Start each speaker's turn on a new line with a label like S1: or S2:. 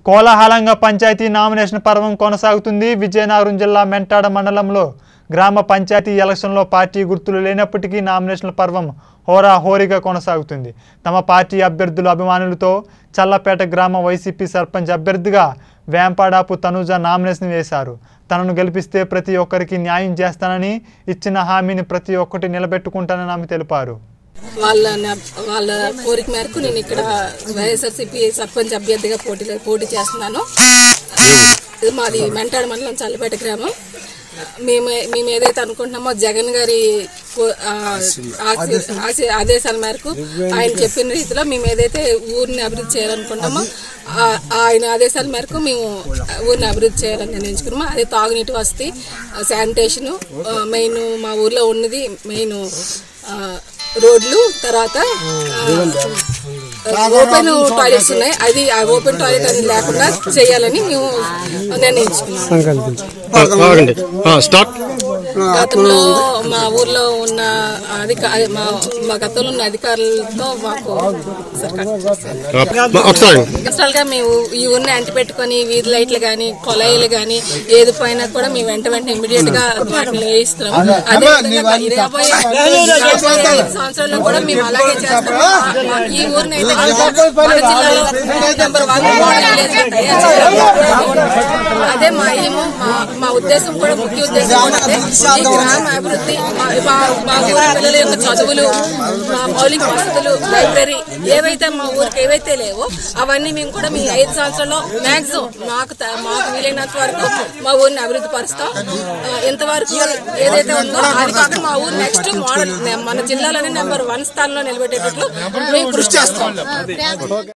S1: కోలాహలంగా పంచాయతీ నామినేషన్ పర్వం కొనసాగుతుంది విజయనగరం జిల్లా మెంటాడ మండలంలో గ్రామ పంచాయతీ ఎలక్షన్లో పార్టీ గుర్తులు లేనప్పటికీ నామినేషన్ల పర్వం హోరా హోరీగా కొనసాగుతుంది తమ పార్టీ అభ్యర్థుల అభిమానులతో చల్లపేట గ్రామ వైసీపీ సర్పంచ్ అభ్యర్థిగా వేంపాడాపు తనుజ నామినేషన్ వేశారు తనను గెలిపిస్తే ప్రతి ఒక్కరికి న్యాయం చేస్తానని ఇచ్చిన హామీని ప్రతి ఒక్కటి నిలబెట్టుకుంటానని ఆమె తెలిపారు
S2: వాళ్ళ నా- వాళ్ళ కోరిక మేరకు నేను ఇక్కడ వైఎస్ఆర్సీపీ సర్పంచ్ అభ్యర్థిగా పోటీ పోటీ చేస్తున్నాను ఇది మాది మెంటాడు మండలం చల్లపేట గ్రామం మేము మేము ఏదైతే అనుకుంటున్నామో జగన్ గారి కో- ఆ, ఆశ- ఆశ- ఆదేశాల మేరకు ఆయన చెప్పిన రీతిలో మేము ఏదైతే ఊరిని అభివృద్ధి చేయాలనుకుంటామో ఆ- ఆయన ఆదేశాల మేరకు మేము ఊరిని అభివృద్ధి చేయాలని నిర్ణయించుకున్నాము అదే తాగునీటి వసతి శానిటేషన్ మెయిన్ మా ఊర్లో ఉన్నది మెయిన్ రోడ్లు తర్వాత ఓపెన్ టాయిలెట్స్ ఉన్నాయి అది ఆ ఓపెన్ టాయిలెట్ అనేది లేకుండా చేయాలని మేము నిర్ణయించుకున్నాం
S3: ఆగండి స్టార్ట్
S2: గతంలో మా ఊర్లో ఉన్న అధిక మా మా గతంలో ఉన్న అధికారులతో మాకు
S3: ఒకసారి
S2: అసలు గా మేము ఈ ఊరిని అంటి పెట్టుకొని వీధి లైట్లు గాని కొలాయిలు గాని ఏది పోయినా కూడా మేము వెంట వెంటనే ఇమీడియట్ గా వాటిని వేయిస్తున్నాం అదే విధంగా రాబోయే రాబోయే ఐదు సంవత్సరాల్లో కూడా మేము అలాగే చేస్తాము ఈ ఊరిని అయితే మన జిల్లాలో నెంబర్ వన్ మోడల్ విలేజ్ గా తయారు చేయాలి. అదే మా ఏమో మా మా ఉద్దేశం కూడా ముఖ్య ఉద్దేశం కూడా అదే ఈ గ్రామ అభివృద్ధి మా మా మా ఊరి పిల్లల యొక్క చదువులు మా మౌలిక వసతులు లైబ్రరీ ఏవైతే మా ఊరికి ఏవైతే లేవో అవన్నీ మేము కూడా మీ ఐదు సంవత్సరాల్లో మాక్సిమం మాకు త- మాకు వీలైనంత వరకు మా ఊరిని అభివృద్ధి పరుస్తాం ఆ, ఇంతవరకు ఏదైతే ఉందో అది కాకుండా మా ఊరు నెక్స్ట్ మోడల్ మన జిల్లాలోనే నెంబర్ వన్ స్థానంలో నిలబెట్టేటట్లు మేము కృషి చేస్తాం